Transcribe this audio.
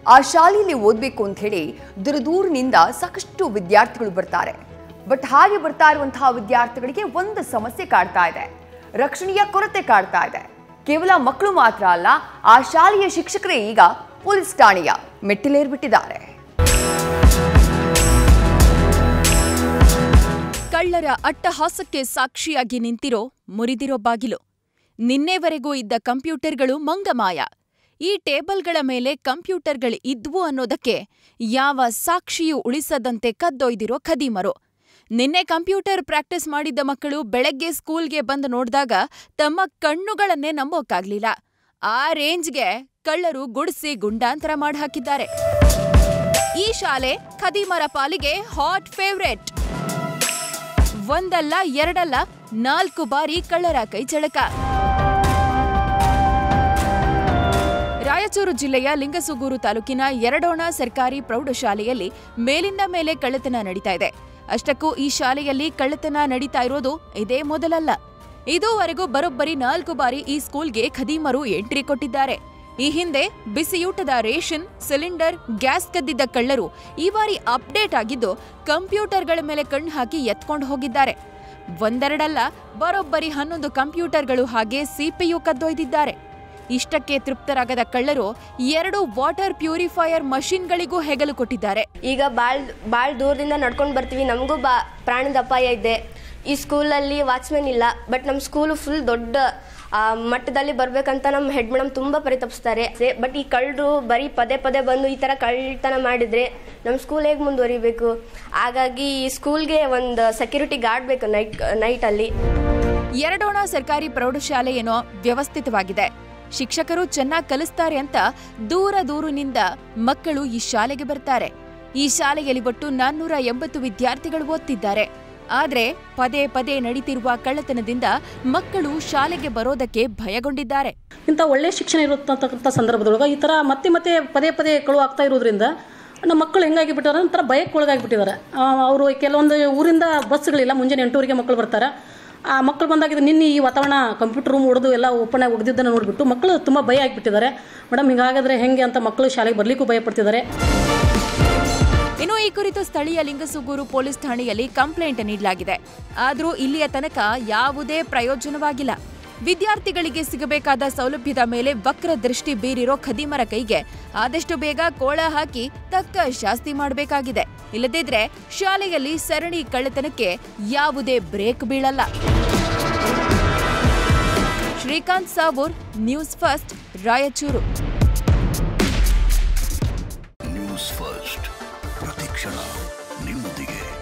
ಆ ಶಾಲೆಯಲ್ಲಿ ಓದಬೇಕು ಅಂತ ಹೇಳಿ ದೂರದೂರಿನಿಂದ ಸಾಕಷ್ಟು ವಿದ್ಯಾರ್ಥಿಗಳು ಬರ್ತಾರೆ ಬಟ್ ಹಾಗೆ ಬರ್ತಾ ಇರುವಂತಹ ವಿದ್ಯಾರ್ಥಿಗಳಿಗೆ ಒಂದು ಸಮಸ್ಯೆ ಕಾಡ್ತಾ ಇದೆ ರಕ್ಷಣೆಯ ಕೊರತೆ ಕಾಡ್ತಾ ಇದೆ ಕೇವಲ ಮಕ್ಕಳು ಮಾತ್ರ ಅಲ್ಲ ಆ ಶಾಲೆಯ ಶಿಕ್ಷಕರೇ ಈಗ ಪೊಲೀಸ್ ಠಾಣೆಯ ಮೆಟ್ಟಿಲೇರ್ಬಿಟ್ಟಿದ್ದಾರೆ ಕಳ್ಳರ ಅಟ್ಟಹಾಸಕ್ಕೆ ಸಾಕ್ಷಿಯಾಗಿ ನಿಂತಿರೋ ಮುರಿದಿರೋ ಬಾಗಿಲು ನಿನ್ನೆವರೆಗೂ ಇದ್ದ ಕಂಪ್ಯೂಟರ್ಗಳು ಮಂಗಮಾಯ ಈ ಟೇಬಲ್ಗಳ ಮೇಲೆ ಕಂಪ್ಯೂಟರ್ಗಳು ಇದ್ವು ಅನ್ನೋದಕ್ಕೆ ಯಾವ ಸಾಕ್ಷಿಯೂ ಉಳಿಸದಂತೆ ಕದ್ದೊಯ್ದಿರೋ ಖದೀಮರು ನಿನ್ನೆ ಕಂಪ್ಯೂಟರ್ ಪ್ರಾಕ್ಟೀಸ್ ಮಾಡಿದ್ದ ಮಕ್ಕಳು ಬೆಳಗ್ಗೆ ಸ್ಕೂಲ್ಗೆ ಬಂದು ನೋಡ್ದಾಗ ತಮ್ಮ ಕಣ್ಣುಗಳನ್ನೇ ನಂಬೋಕ್ಕಾಗ್ಲಿಲ್ಲ ಆ ರೇಂಜ್ಗೆ ಕಳ್ಳರು ಗುಡಿಸಿ ಗುಂಡಾಂತರ ಮಾಡ್ಹಾಕಿದ್ದಾರೆ ಈ ಶಾಲೆ ಖದೀಮರ ಪಾಲಿಗೆ ಹಾಟ್ ಫೇವ್ರೆಟ್ ಒಂದಲ್ಲ ಎರಡಲ್ಲ ನಾಲ್ಕು ಬಾರಿ ಕಳ್ಳರ ಕೈ ಚಳಕ ರಾಯಚೂರು ಜಿಲ್ಲೆಯ ಲಿಂಗಸುಗೂರು ತಾಲೂಕಿನ ಎರಡೋಣ ಸರ್ಕಾರಿ ಪ್ರೌಢಶಾಲೆಯಲ್ಲಿ ಮೇಲಿಂದ ಮೇಲೆ ಕಳ್ಳತನ ನಡೀತಾ ಇದೆ ಅಷ್ಟಕ್ಕೂ ಈ ಶಾಲೆಯಲ್ಲಿ ಕಳ್ಳತನ ನಡೀತಾ ಇರೋದು ಇದೇ ಮೊದಲಲ್ಲ ಇದುವರೆಗೂ ಬರೋಬ್ಬರಿ ನಾಲ್ಕು ಬಾರಿ ಈ ಸ್ಕೂಲ್ಗೆ ಖದೀಮರು ಎಂಟ್ರಿ ಕೊಟ್ಟಿದ್ದಾರೆ ಈ ಹಿಂದೆ ಬಿಸಿಯೂಟದ ರೇಷನ್ ಸಿಲಿಂಡರ್ ಗ್ಯಾಸ್ ಕದ್ದಿದ್ದ ಕಳ್ಳರು ಈ ಬಾರಿ ಅಪ್ಡೇಟ್ ಆಗಿದ್ದು ಕಂಪ್ಯೂಟರ್ಗಳ ಮೇಲೆ ಕಣ್ಣು ಹಾಕಿ ಎತ್ಕೊಂಡು ಹೋಗಿದ್ದಾರೆ ಒಂದೆರಡಲ್ಲ ಬರೋಬ್ಬರಿ ಹನ್ನೊಂದು ಕಂಪ್ಯೂಟರ್ಗಳು ಹಾಗೆ ಸಿಪಿಯು ಕದ್ದೊಯ್ದಿದ್ದಾರೆ ಇಷ್ಟಕ್ಕೆ ತೃಪ್ತರಾಗದ ಕಳ್ಳರು ಎರಡು ವಾಟರ್ ಪ್ಯೂರಿಫೈಯರ್ ಮಷಿನ್ಗಳಿಗೂ ಹೆಗಲು ಕೊಟ್ಟಿದ್ದಾರೆ ಈಗ ಭಾಳ ಭಾಳ ದೂರದಿಂದ ನಡ್ಕೊಂಡು ಬರ್ತೀವಿ ನಮಗೂ ಬಾ ಪ್ರಾಣದ ಅಪಾಯ ಇದೆ ಈ ಸ್ಕೂಲಲ್ಲಿ ವಾಚ್ಮೆನ್ ಇಲ್ಲ ಬಟ್ ನಮ್ಮ ಸ್ಕೂಲು ಫುಲ್ ದೊಡ್ಡ ಆ, ಮಟ್ಟದಲ್ಲಿ ಬರಬೇಕಂತ ನಮ್ಮ ಹೆಡ್ ಮೇಡಮ್ ತುಂಬ ಪರಿತಪಿಸ್ತಾರೆ ಬಟ್ ಈ ಕಳ್ಳರು ಬರೀ ಪದೇ ಪದೇ ಬಂದು ಈ ಥರ ಕಳ್ಳತನ ಮಾಡಿದರೆ ನಮ್ಮ ಸ್ಕೂಲ್ ಹೇಗೆ ಮುಂದುವರಿಬೇಕು ಹಾಗಾಗಿ ಈ ಸ್ಕೂಲ್ಗೆ ಒಂದು ಸೆಕ್ಯೂರಿಟಿ ಗಾರ್ಡ್ ಬೇಕು ನೈಟ್ ನೈಟಲ್ಲಿ ಎರಡೋಣ ಸರ್ಕಾರಿ ಪ್ರೌಢಶಾಲೆ ಏನೋ ವ್ಯವಸ್ಥಿತವಾಗಿದೆ ಶಿಕ್ಷಕರು ಚೆನ್ನಾಗಿ ಕಲಿಸ್ತಾರೆ ಅಂತ ದೂರ ದೂರಿನಿಂದ ಮಕ್ಕಳು ಈ ಶಾಲೆಗೆ ಬರ್ತಾರೆ ಈ ಶಾಲೆಯಲ್ಲಿ ಒಟ್ಟು ನಾನ್ನೂರ ಎಂಬತ್ತು ವಿದ್ಯಾರ್ಥಿಗಳು ಓದ್ತಿದ್ದಾರೆ ಆದ್ರೆ ಪದೇ ಪದೇ ನಡೀತಿರುವ ಕಳ್ಳತನದಿಂದ ಮಕ್ಕಳು ಶಾಲೆಗೆ ಬರೋದಕ್ಕೆ ಭಯಗೊಂಡಿದ್ದಾರೆ ಇಂಥ ಒಳ್ಳೆಯ ಶಿಕ್ಷಣ ಇರತಕ್ಕಂಥ ಸಂದರ್ಭದೊಳಗೆ ಈ ಥರ ಮತ್ತೆ ಮತ್ತೆ ಪದೇ ಪದೇ ಕಳು ಆಗ್ತಾ ಇರೋದ್ರಿಂದ ನಮ್ಮ ಮಕ್ಕಳು ಹೆಂಗಾಗಿ ಬಿಟ್ಟಾರೆ ಒಂಥರ ಭಯಕ್ಕೆ ಒಳಗಾಗಿಬಿಟ್ಟಿದ್ದಾರೆ ಅವರು ಕೆಲವೊಂದು ಊರಿಂದ ಬಸ್ಗಳಿಲ್ಲ ಮುಂಜಾನೆ ಎಂಟೂವರೆಗೆ ಮಕ್ಕಳು ಬರ್ತಾರೆ ಆ ಮಕ್ಕಳು ಬಂದಾಗ ನಿನ್ನೆ ಈ ವಾತಾವರಣ ಕಂಪ್ಯೂಟರ್ ರೂಮ್ ಹೊಡೆದು ಎಲ್ಲ ಓಪನ್ ಆಗಿ ಒಡೆದಿದ್ದನ್ನು ನೋಡಿಬಿಟ್ಟು ಮಕ್ಕಳು ತುಂಬ ಭಯ ಆಗಿಬಿಟ್ಟಿದ್ದಾರೆ ಮೇಡಮ್ ಹಿಂಗಾಗಿದ್ರೆ ಹೆಂಗೆ ಅಂತ ಮಕ್ಕಳು ಶಾಲೆಗೆ ಬರಲಿಕ್ಕೂ ಭಯ ಪಡ್ತಿದ್ದಾರೆ ಇನ್ನು ಈ ಕುರಿತು ಸ್ಥಳೀಯ ಲಿಂಗಸುಗೂರು ಪೊಲೀಸ್ ಠಾಣೆಯಲ್ಲಿ ಕಂಪ್ಲೇಂಟ್ ನೀಡಲಾಗಿದೆ ಆದರೂ ಇಲ್ಲಿಯ ತನಕ ಯಾವುದೇ ಪ್ರಯೋಜನವಾಗಿಲ್ಲ ವಿದ್ಯಾರ್ಥಿಗಳಿಗೆ ಸಿಗಬೇಕಾದ ಸೌಲಭ್ಯದ ಮೇಲೆ ವಕ್ರ ದೃಷ್ಟಿ ಬೀರಿರೋ ಖದೀಮರ ಕೈಗೆ ಆದಷ್ಟು ಬೇಗ ಕೋಳ ಹಾಕಿ ತಕ್ಕ ಶಾಸ್ತಿ ಮಾಡಬೇಕಾಗಿದೆ ಇಲ್ಲದಿದ್ರೆ ಶಾಲೆಯಲ್ಲಿ ಸರಣಿ ಕಳ್ಳತನಕ್ಕೆ ಯಾವುದೇ ಬ್ರೇಕ್ ಬೀಳಲ್ಲ Srikanth Savoor news first Raichur news first ಪ್ರತಿಕ್ಷಣ ನಿಮ್ಮೊಂದಿಗೆ